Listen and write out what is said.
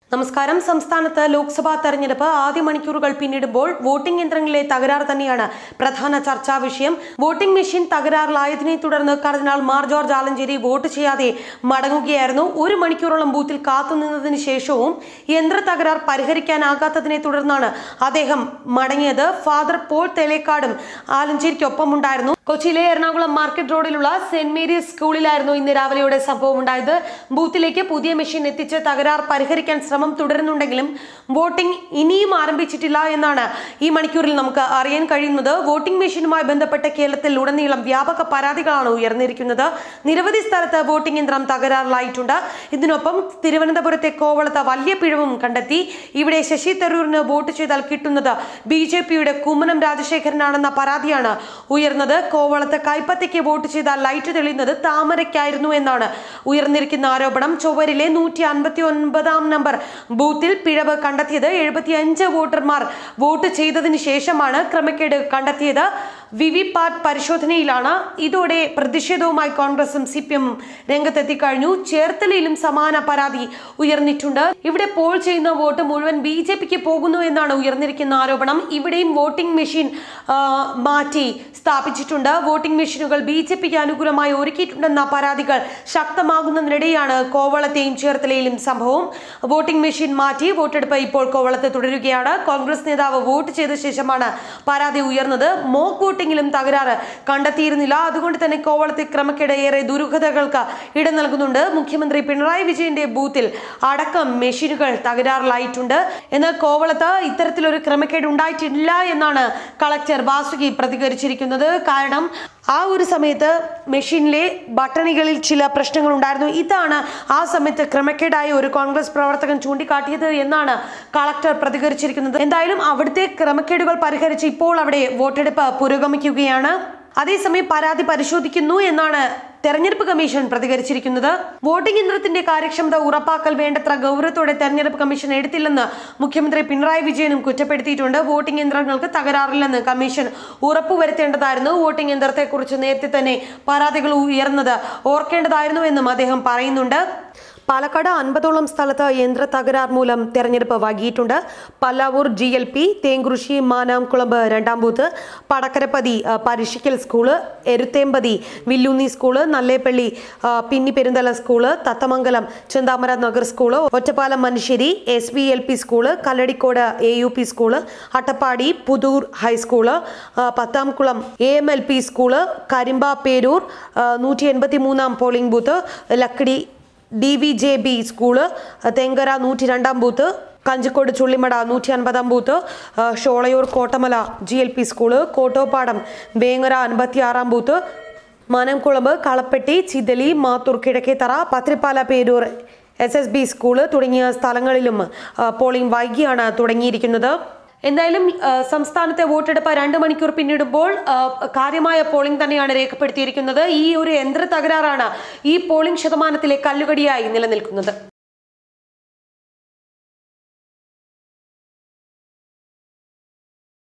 നമസ്കാരം സംസ്ഥാനത്ത് ലോക്സഭാ തെരഞ്ഞെടുപ്പ് ആദ്യ മണിക്കൂറുകൾ പിന്നിടുമ്പോൾ വോട്ടിംഗ് യന്ത്രങ്ങളിലെ തകരാർ തന്നെയാണ് പ്രധാന ചർച്ചാ വിഷയം വോട്ടിംഗ് മെഷീൻ തകരാറിലായതിനെ തുടർന്ന് കർദിനാൾ മാർ ജോർജ് ആലഞ്ചേരി വോട്ട് ചെയ്യാതെ മടങ്ങുകയായിരുന്നു ഒരു മണിക്കൂറോളം ബൂത്തിൽ കാത്തുനിന്നതിന് ശേഷവും യന്ത്ര തകരാർ പരിഹരിക്കാനാകാത്തതിനെ തുടർന്നാണ് അദ്ദേഹം മടങ്ങിയത് ഫാദർ പോൾ തെലേക്കാടും ആലഞ്ചേരിക്കൊപ്പം ഉണ്ടായിരുന്നു കൊച്ചിയിലെ എറണാകുളം മാർക്കറ്റ് റോഡിലുള്ള സെന്റ് മേരീസ് സ്കൂളിലായിരുന്നു ഇന്ന് രാവിലെയോടെ സംഭവം ഉണ്ടായത് ബൂത്തിലേക്ക് പുതിയ മെഷീൻ എത്തിച്ച് തകരാർ പരിഹരിക്കാൻ ശ്രമം തുടരുന്നുണ്ടെങ്കിലും വോട്ടിംഗ് ഇനിയും ആരംഭിച്ചിട്ടില്ല എന്നാണ് ഈ മണിക്കൂറിൽ നമുക്ക് അറിയാൻ കഴിയുന്നത് വോട്ടിംഗ് മെഷീനുമായി ബന്ധപ്പെട്ട് കേരളത്തിൽ ഉടനീളം വ്യാപക പരാതികളാണ് ഉയർന്നിരിക്കുന്നത് നിരവധി സ്ഥലത്ത് വോട്ടിംഗ് യന്ത്രം തകരാറിലായിട്ടുണ്ട് ഇതിനൊപ്പം തിരുവനന്തപുരത്തെ കോവളത്ത് വലിയ പിഴവും കണ്ടെത്തി ഇവിടെ ശശി തരൂരിന് വോട്ട് ചെയ്താൽ കിട്ടുന്നത് ബി ജെ പിയുടെ കുമ്മനം രാജശേഖരനാണെന്ന പരാതിയാണ് ഉയർന്നത് കോവളത്ത് കൈപ്പത്തിക്ക് വോട്ട് ചെയ്താൽ ലൈറ്റ് തെളിയുന്നത് താമരയ്ക്കായിരുന്നു എന്നാണ് ഉയർന്നിരിക്കുന്ന ആരോപണം ചൊവ്വരിലെ നൂറ്റി അൻപത്തി ഒൻപതാം നമ്പർ ബൂത്തിൽ പിഴവ് കണ്ടെത്തിയത് എഴുപത്തിയഞ്ച് വോട്ടർമാർ വോട്ട് ചെയ്തതിന് ശേഷമാണ് ക്രമക്കേട് കണ്ടെത്തിയത് വിവി പാറ്റ് പരിശോധനയിലാണ് ഇതോടെ പ്രതിഷേധവുമായി കോൺഗ്രസും സി പി എമ്മും രംഗത്തെത്തിക്കഴിഞ്ഞു ചേർത്തലയിലും സമാന പരാതി ഉയർന്നിട്ടുണ്ട് ഇവിടെ പോൾ ചെയ്യുന്ന വോട്ട് മുഴുവൻ ബി ജെ പിക്ക് പോകുന്നു എന്നാണ് ഉയർന്നിരിക്കുന്ന ആരോപണം ഇവിടെയും വോട്ടിംഗ് മെഷീൻ ആ, മാറ്റി സ്ഥാപിച്ചിട്ടുണ്ട് വോട്ടിംഗ് മെഷീനുകൾ ബി ജെ പിക്ക് അനുകൂലമായി ഒരുക്കിയിട്ടുണ്ടെന്ന പരാതികൾ ശക്തമാകുന്നതിനിടെയാണ് കോവളത്തെയും ചേർത്തലയിലും സംഭവം വോട്ടിംഗ് മെഷീൻ മാറ്റി വോട്ടെടുപ്പ് ഇപ്പോൾ കോവളത്ത് തുടരുകയാണ് കോൺഗ്രസ് നേതാവ് വോട്ട് ചെയ്ത ശേഷമാണ് പരാതി ഉയർന്നത് മോക്ക് വോട്ടിംഗിലും തകരാറ് കണ്ടെത്തിയിരുന്നില്ല അതുകൊണ്ട് തന്നെ കോവളത്തെ ക്രമക്കേട് ഏറെ ദുരൂഹതകൾക്ക് ഇട നൽകുന്നുണ്ട് മുഖ്യമന്ത്രി പിണറായി വിജയന്റെ ബൂത്തിൽ അടക്കം മെഷീനുകൾ തകരാറിലായിട്ടുണ്ട് എന്നാൽ കോവളത്ത് ഇത്തരത്തിലൊരു ക്രമക്കേട് ഉണ്ടായിട്ടില്ല എന്നാണ് കളക്ടർ വാസുകി പ്രതികരിച്ചിരിക്കുന്നത് കാരണം ആ ഒരു സമയത്ത് മെഷീനിലെ ബട്ടണുകളിൽ ചില പ്രശ്നങ്ങൾ ഉണ്ടായിരുന്നു ഇതാണ് ആ സമയത്ത് ക്രമക്കേടായ ഒരു കോൺഗ്രസ് പ്രവർത്തകൻ ചൂണ്ടിക്കാട്ടിയത് എന്നാണ് കളക്ടർ പ്രതികരിച്ചിരിക്കുന്നത് എന്തായാലും അവിടുത്തെ ക്രമക്കേടുകൾ പരിഹരിച്ച് ഇപ്പോൾ അവിടെ വോട്ടെടുപ്പ് പുരോഗമിക്കുകയാണ് അതേസമയം പരാതി പരിശോധിക്കുന്നു എന്നാണ് തെരഞ്ഞെടുപ്പ് കമ്മീഷൻ പ്രതികരിച്ചിരിക്കുന്നത് വോട്ടിംഗ് യന്ത്രത്തിന്റെ കാര്യക്ഷമത ഉറപ്പാക്കൽ വേണ്ടത്ര ഗൗരവത്തോടെ തെരഞ്ഞെടുപ്പ് കമ്മീഷൻ എടുത്തില്ലെന്ന് മുഖ്യമന്ത്രി പിണറായി വിജയനും കുറ്റപ്പെടുത്തിയിട്ടുണ്ട് വോട്ടിംഗ് യന്ത്രങ്ങൾക്ക് തകരാറില്ലെന്ന് കമ്മീഷൻ ഉറപ്പുവരുത്തേണ്ടതായിരുന്നു വോട്ടിംഗ് യന്ത്രത്തെക്കുറിച്ച് നേരത്തെ തന്നെ പരാതികൾ ഉയർന്നത് ഓർക്കേണ്ടതായിരുന്നു എന്നും അദ്ദേഹം പറയുന്നുണ്ട് പാലക്കാട് അൻപതോളം സ്ഥലത്ത് യന്ത്ര തകരാർ മൂലം തെരഞ്ഞെടുപ്പ് വൈകിയിട്ടുണ്ട് Pallavur G L P Thenkurissi Manamkulamb രണ്ടാം ബൂത്ത് പടക്കരപ്പതി ആ, പരിഷിക്കൽ സ്കൂള് എരുത്തേമ്പതി വില്ലൂന്നി സ്കൂള് നല്ലേപ്പള്ളി ആ, പിന്നി Perunthala school Thathamangalam Chenthamara Nagar school Ottapalam Manusseri S V L P school Kalladikode A U P school Attappadi Puthur high school ആ, Pathamkulam A M L P school Karimba Perur നൂറ്റി എൺപത്തി മൂന്നാം polling booth Lakkidi D V J B school Thenkara നൂറ്റി രണ്ടാം ബൂത്ത് കഞ്ചിക്കോട് ചുള്ളിമട നൂറ്റി അൻപതാം ബൂത്ത് ആ, Sholayur Kottamala G L P school Kottopadam Vengara അൻപത്തി ആറാം booth Manamkulamb Kalappetti Chithali Mathur Kizhakkethara Pathrippala Perur S S B school തുടങ്ങിയ സ്ഥലങ്ങളിലും ആ, പോളിംഗ് വൈകിയാണ് തുടങ്ങിയിരിക്കുന്നത് എന്തായാലും ആ, സംസ്ഥാനത്തെ വോട്ടെടുപ്പ് രണ്ട് മണിക്കൂർ പിന്നിടുമ്പോൾ ആ, കാര്യമായ പോളിംഗ് തന്നെയാണ് രേഖപ്പെടുത്തിയിരിക്കുന്നത് ഈ ഒരു യന്ത്ര തകരാറാണ് ഈ പോളിംഗ് ശതമാനത്തിലെ കല്ലുകടിയായി നിലനിൽക്കുന്നത്